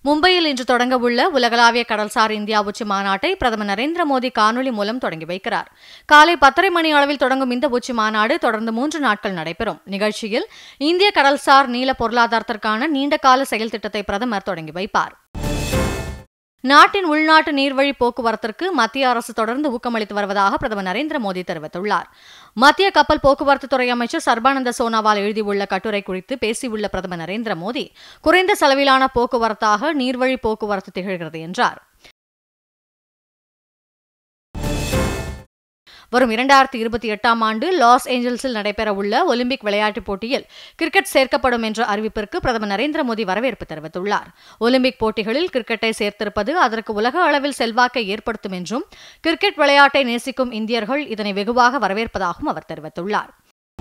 மும்பையில் இன்று தொடங்கவுள்ள உலகளாவிய கடல்சார் இந்தியா உச்சி மாநாட்டை பிரதமர் நரேந்திர மோடி காணொலி மூலம் தொடங்கி வைக்கிறார் காலை பத்தரை மணி அளவில் தொடங்கும் இந்த உச்சி மாநாடு தொடர்ந்து மூன்று நாட்கள் நடைபெறும் நிகழ்ச்சியில் இந்திய கடல்சார் நீல பொருளாதாரத்திற்கான நீண்டகால செயல் திட்டத்தை பிரதமர் தொடங்கி வைப்பார் நாட்டின் உள்நாட்டு நீர்வழி போக்குவரத்திற்கு மத்திய அரசு தொடர்ந்து ஊக்கமளித்து வருவதாக பிரதமர் நரேந்திர மோடி தெரிவித்துள்ளார் மத்திய கப்பல் போக்குவரத்து துறை அமைச்சர் சர்பானந்த சோனாவால் எழுதியுள்ள கட்டுரை குறித்து பேசியுள்ள பிரதமர் நரேந்திர மோடி குறைந்த செலவிலான போக்குவரத்தாக நீர்வழி போக்குவரத்து திகழ்கிறது என்றார் வரும் இரண்டாயிரத்தி இருபத்தி எட்டாம் ஆண்டு லாஸ் ஏஞ்சல்ஸில் நடைபெறவுள்ள ஒலிம்பிக் விளையாட்டுப் போட்டியில் கிரிக்கெட் சேர்க்கப்படும் என்ற அறிவிப்பிற்கு பிரதமர் நரேந்திர மோடி வரவேற்பு தெரிவித்துள்ளார் ஒலிம்பிக் போட்டிகளில் கிரிக்கெட்டை சேர்த்திருப்பது அதற்கு உலக அளவில் செல்வாக்கை ஏற்படுத்தும் என்றும் கிரிக்கெட் விளையாட்டை நேசிக்கும் இந்தியர்கள் இதனை வெகுவாக வரவேற்பதாகவும் அவர் தெரிவித்துள்ளார்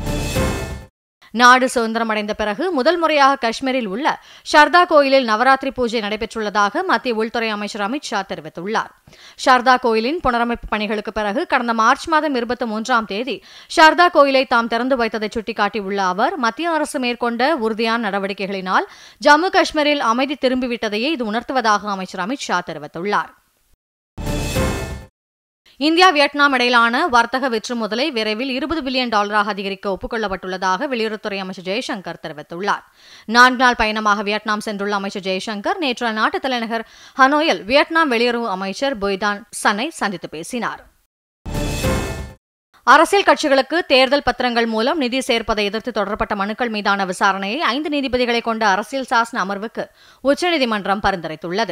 நாடு சுதந்திரமடைந்த பிறகு முதல் முறையாக காஷ்மீரில் உள்ள ஷர்தா கோயிலில் நவராத்திரி பூஜை நடைபெற்றுள்ளதாக மத்திய உள்துறை அமைச்சர் அமித் ஷா தெரிவித்துள்ளார் ஷர்தா கோயிலின் புனரமைப்பு பணிகளுக்கு பிறகு கடந்த மார்ச் மாதம் இருபத்தி மூன்றாம் தேதி ஷர்தா கோயிலை தாம் திறந்து வைத்ததை சுட்டிக்காட்டியுள்ள அவர் மத்திய அரசு மேற்கொண்ட உறுதியான நடவடிக்கைகளினால் ஜம்மு காஷ்மீரில் அமைதி திரும்பிவிட்டதையே இது உணர்த்துவதாக அமைச்சர் அமித் ஷா தெரிவித்துள்ளார் இந்தியா வியட்நாம் இடையிலான வர்த்தக விற்று முதலை விரைவில் இருபது பில்லியன் டாலராக அதிகரிக்க ஒப்புக்கொள்ளப்பட்டுள்ளதாக வெளியுறவுத்துறை அமைச்சர் ஜெய்சங்கர் தெரிவித்துள்ளார் நான்கு நாள் பயணமாக வியட்நாம் சென்றுள்ள அமைச்சர் ஜெய்சங்கர் நேற்று அந்நாட்டு தலைநகர் ஹனோயில் வியட்நாம் வெளியுறவு அமைச்சர் பொய்தான் சனை சந்தித்து பேசினார் அரசியல் கட்சிகளுக்கு தேர்தல் பத்திரங்கள் மூலம் நிதி சேர்ப்பதை எதிர்த்து தொடரப்பட்ட மனுக்கள் மீதான விசாரணையை ஐந்து நீதிபதிகளை கொண்ட அரசியல் சாசன அமர்வுக்கு உச்சநீதிமன்றம் பரிந்துரைத்துள்ளது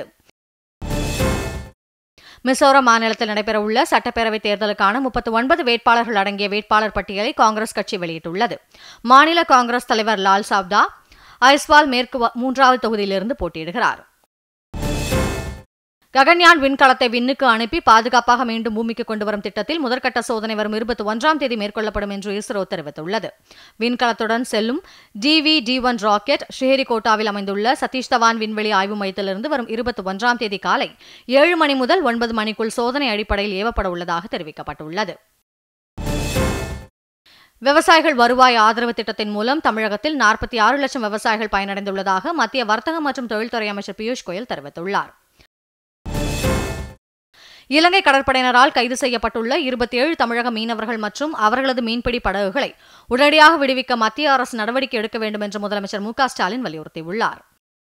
மிசோரம் மாநிலத்தில் நடைபெறவுள்ள சட்டப்பேரவைத் தேர்தலுக்கான முப்பத்தி ஒன்பது வேட்பாளர்கள் அடங்கிய வேட்பாளர் பட்டியலை காங்கிரஸ் கட்சி வெளியிட்டுள்ளது மாநில காங்கிரஸ் தலைவர் லால் சாவ்தா ஐஸ்வால் மேற்கு மூன்றாவது தொகுதியிலிருந்து போட்டியிடுகிறார் ககன்யான் விண்கலத்தை விண்ணுக்கு அனுப்பி பாதுகாப்பாக மீண்டும் பூமிக்கு கொண்டு வரும் திட்டத்தில் முதற்கட்ட சோதனை வரும் இருபத்தி ஒன்றாம் தேதி மேற்கொள்ளப்படும் என்று இஸ்ரோ தெரிவித்துள்ளது விண்கலத்துடன் செல்லும் டிவி டி ஒன் ராக்கெட் ஸ்ரீஹரிகோட்டாவில் அமைந்துள்ள சதீஷ் தவான் விண்வெளி ஆய்வு மையத்திலிருந்து வரும் இருபத்தி ஒன்றாம் தேதி காலை ஏழு மணி முதல் ஒன்பது மணிக்குள் சோதனை அடிப்படையில் ஏவப்பட உள்ளதாக தெரிவிக்கப்பட்டுள்ளது விவசாயிகள் வருவாய் ஆதரவு திட்டத்தின் மூலம் தமிழகத்தில் நாற்பத்தி ஆறு லட்சம் விவசாயிகள் பயனடைந்துள்ளதாக மத்திய வர்த்தக மற்றும் தொழில்துறை அமைச்சர் பியூஷ் கோயல் தெரிவித்துள்ளார் இலங்கை கடற்படையினரால் கைது செய்யப்பட்டுள்ள இருபத்தி ஏழு தமிழக மீனவர்கள் மற்றும் அவர்களது மீன்பிடி படகுகளை உடனடியாக விடுவிக்க மத்திய அரசு நடவடிக்கை எடுக்க வேண்டும் என்று முதலமைச்சர் மு ஸ்டாலின் வலியுறுத்தியுள்ளார்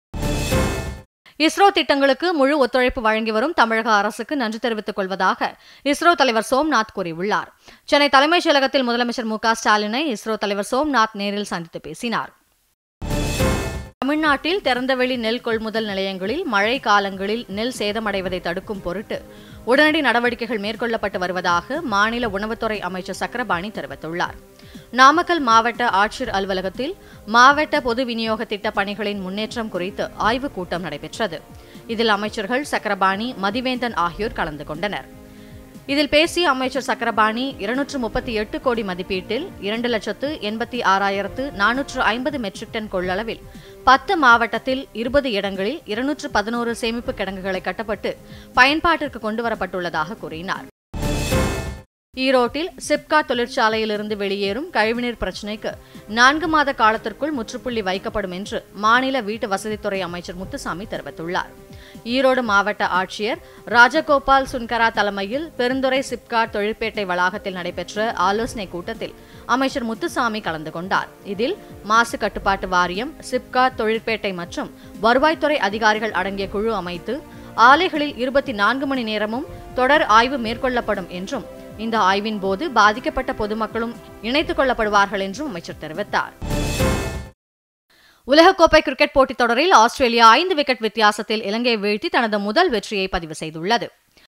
இஸ்ரோ திட்டங்களுக்கு முழு ஒத்துழைப்பு வழங்கி வரும் தமிழக அரசுக்கு நன்றி தெரிவித்துக் கொள்வதாக இஸ்ரோ தலைவர் சோம்நாத் கூறியுள்ளார் சென்னை தலைமைச் செயலகத்தில் முதலமைச்சர் மு ஸ்டாலினை இஸ்ரோ தலைவர் சோம்நாத் நேரில் சந்தித்து பேசினார் தமிழ்நாட்டில் திறந்தவெளி நெல் கொள்முதல் நிலையங்களில் மழை காலங்களில் நெல் சேதமடைவதை தடுக்கும் பொருட்டு உடனடி நடவடிக்கைகள் மேற்கொள்ளப்பட்டு வருவதாக மாநில உணவுத்துறை அமைச்சர் சக்கரபாணி தெரிவித்துள்ளார் நாமக்கல் மாவட்ட ஆட்சியர் அலுவலகத்தில் மாவட்ட பொது விநியோக திட்ட பணிகளின் முன்னேற்றம் குறித்து ஆய்வுக் கூட்டம் நடைபெற்றது இதில் அமைச்சர்கள் சக்கரபாணி மதிவேந்தன் ஆகியோர் கலந்து கொண்டனர் இதில் பேசிய அமைச்சர் சக்கரபாணி இருநூற்று முப்பத்தி எட்டு கோடி மதிப்பீட்டில் இரண்டு லட்சத்து எண்பத்தி ஆறாயிரத்து நானூற்று ஐம்பது மெட்ரிக் டன் கொள்ளளவில் பத்து மாவட்டத்தில் இருபது இடங்களில் இருநூற்று பதினோரு சேமிப்பு கிடங்குகளை கட்டப்பட்டு பயன்பாட்டிற்கு கொண்டுவரப்பட்டுள்ளதாக கூறினார் ஈரோட்டில் சிப்கா தொழிற்சாலையிலிருந்து வெளியேறும் கழிவுநீர் பிரச்சினைக்கு நான்கு மாத காலத்திற்குள் முற்றுப்புள்ளி வைக்கப்படும் என்று மாநில வீட்டு வசதித்துறை அமைச்சர் முத்துசாமி தெரிவித்துள்ளார் ஈரோடு மாவட்ட ஆட்சியர் ராஜகோபால் சுன்கரா தலைமையில் பெருந்துறை சிப்காட் தொழிற்பேட்டை வளாகத்தில் நடைபெற்ற ஆலோசனைக் கூட்டத்தில் அமைச்சர் முத்துசாமி கலந்து கொண்டார் இதில் மாசு கட்டுப்பாட்டு வாரியம் சிப்காட் தொழிற்பேட்டை மற்றும் வருவாய்த்துறை அதிகாரிகள் அடங்கிய குழு அமைத்து ஆலைகளில் இருபத்தி நான்கு மணி நேரமும் தொடர் ஆய்வு மேற்கொள்ளப்படும் என்றும் இந்த ஆய்வின் போது பாதிக்கப்பட்ட பொதுமக்களும் இணைத்துக் கொள்ளப்படுவார்கள் என்றும் அமைச்சர் தெரிவித்தார் உலகக்கோப்பை கிரிக்கெட் போட்டித் தொடரில் ஆஸ்திரேலியா ஐந்து விக்கெட் வித்தியாசத்தில் இலங்கையை வீழ்த்தி தனது முதல் வெற்றியை பதிவு செய்துள்ளது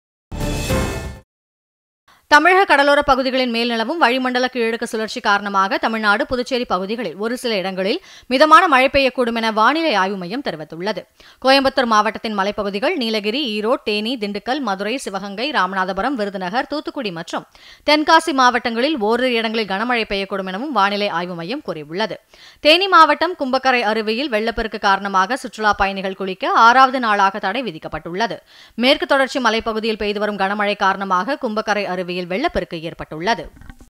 தமிழக கடலோர பகுதிகளின் மேல் நிலவும் வளிமண்டல கீழடுக்கு சுழற்சி காரணமாக தமிழ்நாடு புதுச்சேரி பகுதிகளில் ஒரு சில இடங்களில் மிதமான மழை பெய்யக்கூடும் என வானிலை ஆய்வு மையம் தெரிவித்துள்ளது கோயம்புத்தூர் மாவட்டத்தின் மலைப்பகுதிகள் நீலகிரி ஈரோடு தேனி திண்டுக்கல் மதுரை சிவகங்கை ராமநாதபுரம் விருதுநகர் தூத்துக்குடி மற்றும் தென்காசி மாவட்டங்களில் ஓரிரு இடங்களில் கனமழை பெய்யக்கூடும் எனவும் வானிலை ஆய்வு மையம் கூறியுள்ளது தேனி மாவட்டம் கும்பக்கரை அருவியில் வெள்ளப்பெருக்கு காரணமாக சுற்றுலா பயணிகள் குளிக்க ஆறாவது நாளாக தடை விதிக்கப்பட்டுள்ளது மேற்கு தொடர்ச்சி மலைப்பகுதியில் பெய்து வரும் கனமழை காரணமாக கும்பக்கரை அருவியில் வெள்ளப்பெருக்கு ஏற்பட்டுள்ளது